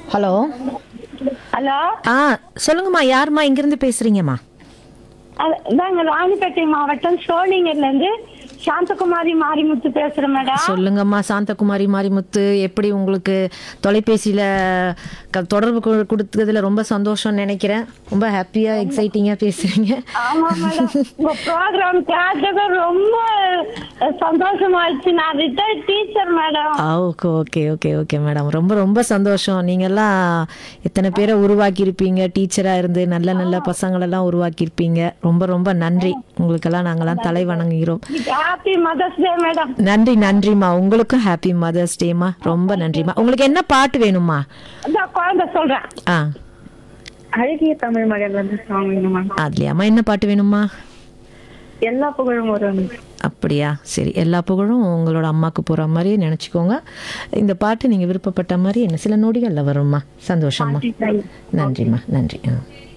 hello hello ஆ சொல்லுங்கம்மா யாரும்மா இங்கிருந்து பேசுறீங்கம்மா இதாங்க ராணிப்பேட்டை மாவட்டம் சோழிங்கர்ல இருந்து சாந்தகுமாரி மாரிமுத்து பேசுறேன் மேடம் சொல்லுங்கம்மா சாந்தகுமாரி மாரிமுத்து எப்படி உங்களுக்கு தொலைபேசியில் க தொடர்பு கொ- கொடுத்ததுல ரொம்ப சந்தோஷம்னு நினைக்கிறேன் ரொம்ப ஹாப்பியாக எக்ஸைட்டிங்காக பேசுகிறீங்க ஆமா மேடம் உங்க ப்ரோக்ராம் கேட்டது ரொம்ப சந்தோஷமாயிடுச்சு நான் retired teacher madam ah okay okay okay okay madam ரொம்ப ரொம்ப சந்தோஷம் நீங்கள்லாம் எத்தனை பேரை உருவாக்கியிருப்பீங்க டீச்சராக இருந்து நல்ல நல்ல பசங்களெல்லாம் உருவாக்கியிருப்பீங்க ரொம்ப ரொம்ப நன்றி உங்களுக்கெல்லாம் நாங்கள்லாம் தலை வணங்குகிறோம் ஹாப்பி மதர்ஸ் டே மேடம் நன்றி நன்றிம்மா உங்களுக்கும் ஹாப்பி மதர்ஸ் டேம்மா ரொம்ப நன்றிம்மா உங்களுக்கு என்ன பாட்டு வேணும்மா இந்த குழந்தை சொல்றேன் ஆ அழகிய தமிழ் மகன் வந்து சாங் வேணுமா அதுலையாம்மா என்ன பாட்டு வேணுமா எல்லா புகழும் ஒரு அப்படியா சரி எல்லா புகழும் உங்களோட அம்மாவுக்கு போகிற மாதிரியே நினச்சிக்கோங்க இந்த பாட்டு நீங்கள் விருப்பப்பட்ட மாதிரி என்ன சில நொடிகளில் வரும்மா சந்தோஷம்மா நன்றிம்மா நன்றி ஆ